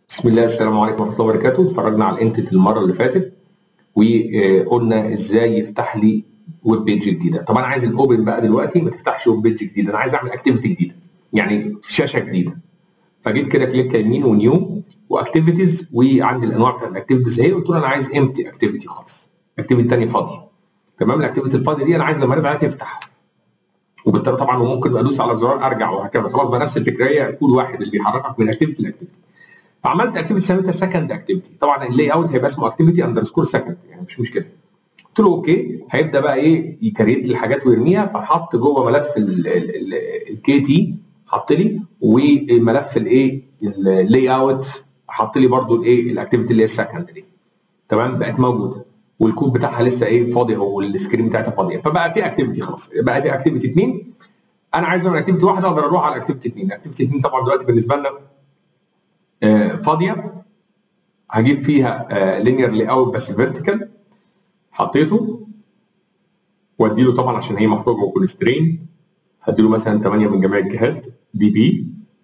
بسم الله السلام عليكم ورحمه الله وبركاته اتفرجنا على الانتيتي المره اللي فاتت وقلنا ازاي يفتح لي ويب بيج جديده طب انا عايز الاوبن بقى دلوقتي ما تفتحش ويب بيج جديده انا عايز اعمل اكتيفيتي جديده يعني شاشه جديده فجيت كده كليك يمين ونيو واكتيفيتيز وعندي الانواع بتاعت الاكتيفيتيز اهي قلت له انا عايز امتي اكتيفيتي خالص اكتيفيتي ثانيه فاضيه تمام الاكتيفيتي الفاضيه دي انا عايز لما ارجع تفتح وبالتالي طبعا وممكن ادوس على زرار ارجع وهكذا خلاص بقى نفس الفكريه كود واحد اللي بيحركك من اكتيفيتي لاكتيفيتي فعملت اكتيفيتي سميتها سكند اكتيفيتي طبعا اللاي اوت هيبقى اسمه اكتيفيتي اندرسكور سكند يعني مش مشكله قلت له اوكي هيبدا بقى ايه يكريت لي الحاجات ويرميها فحط جوه ملف الكي تي حط لي وملف الايه اللاي اوت حط لي برده الايه الاكتيفيتي اللي هي السكند دي تمام بقت موجوده والكود بتاعها لسه ايه فاضي هو السكرين بتاعتها فاضيه فبقى في اكتيفيتي خلاص بقى في اكتيفيتي 2 انا عايز اعمل اكتيفيتي واحده اقدر اروح على اكتيفيتي 2 اكتيفيتي 2 طبعا دلوقتي بالنسبه لنا آه فاضيه هجيب فيها آه لينير لاي اوت بس فيرتيكال حطيته وادي له طبعا عشان هي محطوطه جوه كونسترين هدي له مثلا 8 من جميع الجهات دي بي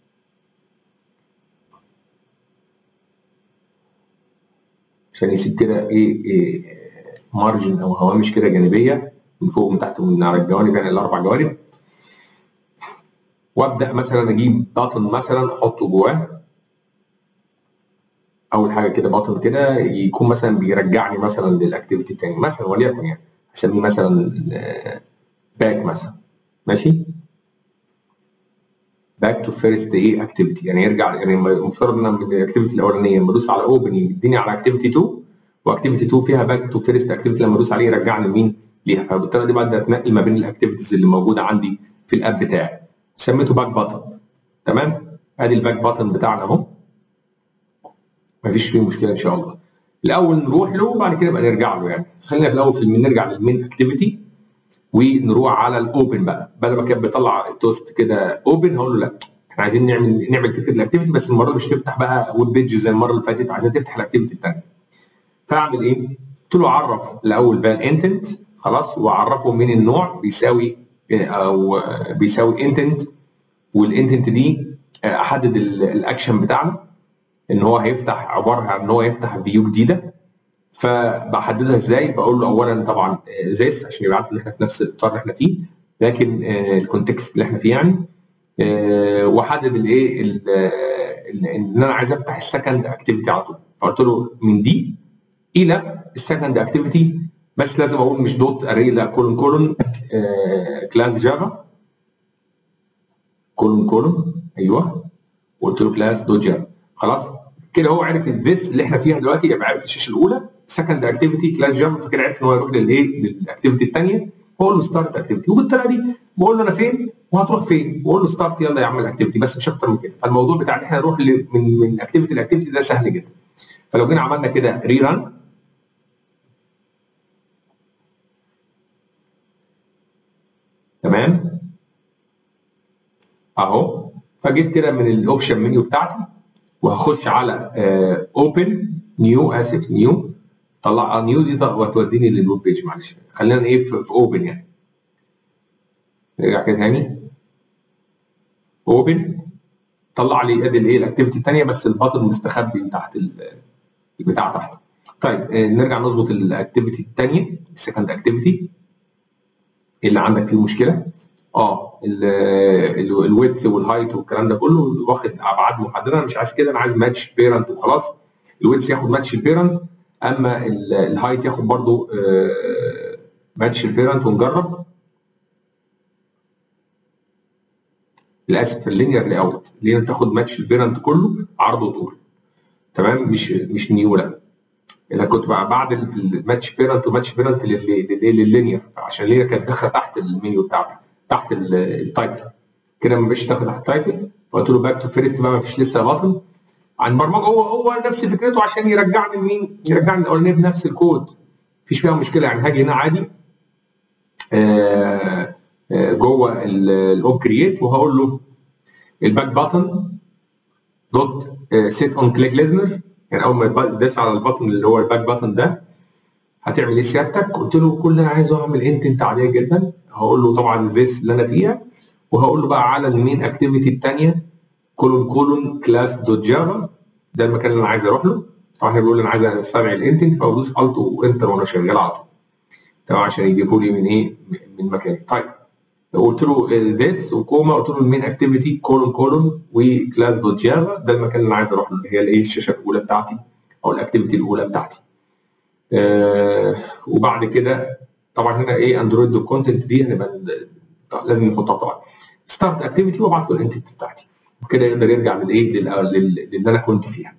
عشان يسيب كده ايه, إيه مارجن او هوامش كده جانبيه من فوق ومن تحت ومن على الجوانب يعني الاربع جوانب وابدا مثلا اجيب باتن مثلا احطه جواه اول حاجه كده باتن كده يكون مثلا بيرجعني مثلا للاكتيفيتي الثاني مثلا وليكن يعني هسميه مثلا باك مثلا ماشي باك تو فيرست ايه اكتيفيتي يعني يرجع يعني المفترض ان الاكتيفيتي الاولانيه لما ادوس على اوبن يديني على اكتيفيتي 2 واكتيفيتي 2 فيها باك تو فيرست اكتيفيتي لما ادوس عليه يرجعني لمين؟ ليها فبالتالي دي ببدا اتنقل ما بين الاكتيفيتيز اللي موجوده عندي في الاب بتاعي سميته باك باتن تمام؟ ادي الباك باتن بتاعنا اهو مفيش فيه مشكله ان شاء الله الاول نروح له وبعد كده نبقى نرجع له يعني خلينا في الاول في نرجع للمين اكتيفيتي ونروح على الاوبن بقى بدل ما كان بيطلع التوست كده اوبن هقول له لا احنا عايزين نعمل نعمل فكره الاكتيفيتي بس المره دي مش تفتح بقى ويب بيج زي المره اللي فاتت عايزين تفتح الاكتيفيتي الثانيه فاعمل ايه؟ قلت له عرف الاول فال انتنت خلاص واعرفه من النوع بيساوي او بيساوي انتنت والانتنت دي احدد الاكشن بتاعنا ان هو هيفتح عباره عن ان هو يفتح فيو جديده فبحددها ازاي؟ بقول له اولا طبعا زيس عشان يبقى عارف ان احنا في نفس الاطار اللي احنا فيه لكن الكونتكست اللي احنا فيه يعني واحدد الايه ان انا عايز افتح السكند اكتيفيتي على طول فقلت له من دي الى السكند اكتيفيتي بس لازم اقول مش دوت اري لا كولون كولون كلاس جافا كولون كولون ايوه وقلت له كلاس دوت جافا خلاص كده هو عرف الذس اللي احنا فيها دلوقتي يبقى عارف الشاشه الاولى سكند اكتيفيتي كلاس جافا فكده عرف ان هو يروح للايه للاكتيفيتي الثانيه واقول له ستارت اكتيفيتي وبالطريقه دي بقول له انا فين وهتروح فين واقول له ستارت يلا يا عم الاكتيفيتي بس مش اكتر من كده فالموضوع بتاع ان احنا نروح من من اكتيفيتي لاكتيفيتي ده سهل جدا فلو جينا عملنا كده ري ران تمام اهو فجيت كده من الاوبشن منيو بتاعتي وهخش على اوبن نيو اسف نيو طلع نيو دي وتوديني للويب بيج معلش خلينا ايه في اوبن يعني نرجع كده تاني اوبن طلع لي ادي الايه الاكتيفيتي الثانيه بس البطن مستخبي تحت البتاع تحت طيب نرجع نظبط الاكتيفيتي الثانيه السكند اكتيفيتي اللي عندك فيه مشكله اه الويث والهايت والكلام ده كله واخد ابعاد محدده انا مش عايز كده انا عايز ماتش بيرنت وخلاص الويث ياخد ماتش البيرنت اما الهايت ياخد برضو ماتش البيرنت ونجرب للاسف اللينير لاي اوت اللي هي تاخد ماتش البيرنت كله عرض وطول تمام مش مش نيو لا انا كنت بقى بعد الماتش بيرنت وماتش بيرنت لللينير عشان اللينير كانت داخله تحت المنيو بتاعتك تحت التايتل كده ما بقاش داخل تحت التايتل فقلت له باك تو فيرست بقى ما فيش لسه بطن عن برمجه هو هو نفس فكرته عشان يرجعني لمين؟ يرجعني الاولانيه بنفس الكود مفيش فيها مشكله يعني هاجي هنا عادي آآ آآ جوه الاوب كرييت وهقول له الباك باتن دوت سيت اون كليك ليزنر يعني اول ما تدوس على الباتن اللي هو الباك باتن ده هتعمل ايه سيادتك؟ قلت له كل اللي انا عايزه اعمل انتنت عاديه جدا هقول له طبعا ذيس اللي انا فيها وهقول له بقى على المين اكتيفيتي الثانيه كولون كولون كلاس دوت جافا ده المكان اللي انا عايز اروح له طبعا هنا بيقول لي انا عايز استدعي الانتنت فبدوس الت وانتر وانا شغال على طول تمام عشان يجيبوا لي من ايه من مكان طيب لو قلت له this وكوما قلت له المين اكتيفيتي كولون كولون وكلاس دوت جافا ده المكان اللي انا عايز اروح له اللي هي الايه الشاشه الاولى بتاعتي او الاكتيفيتي الاولى بتاعتي آه وبعد كده طبعا هنا ايه اندرويد دوت كونتنت دي هنبقى لازم نحطها طبعا ستارت اكتيفيتي وابعت له الانتنت بتاعتي وكده يقدر يرجع للايه للي انا كنت فيها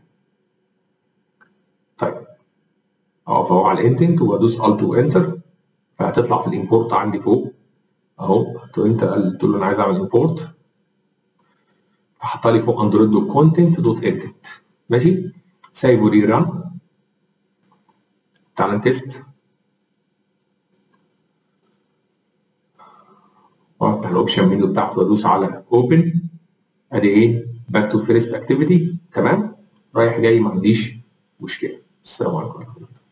طيب اه فهو على الانتنت وادوس الت وانتر فهتطلع في الامبورت عندي فوق اهو انت قلت له انا عايز اعمل امبورت فحط لي فوق اندرويد دوت كونتنت دوت انتنت ماشي سايب وري ران تعال نتست وافتح الاوبشن منيو بتاعته وادوس على اوبن ادي ايه باك تو فيرست اكتيفيتي تمام رايح جاي ما عنديش مشكله السلام عليكم ورحمه الله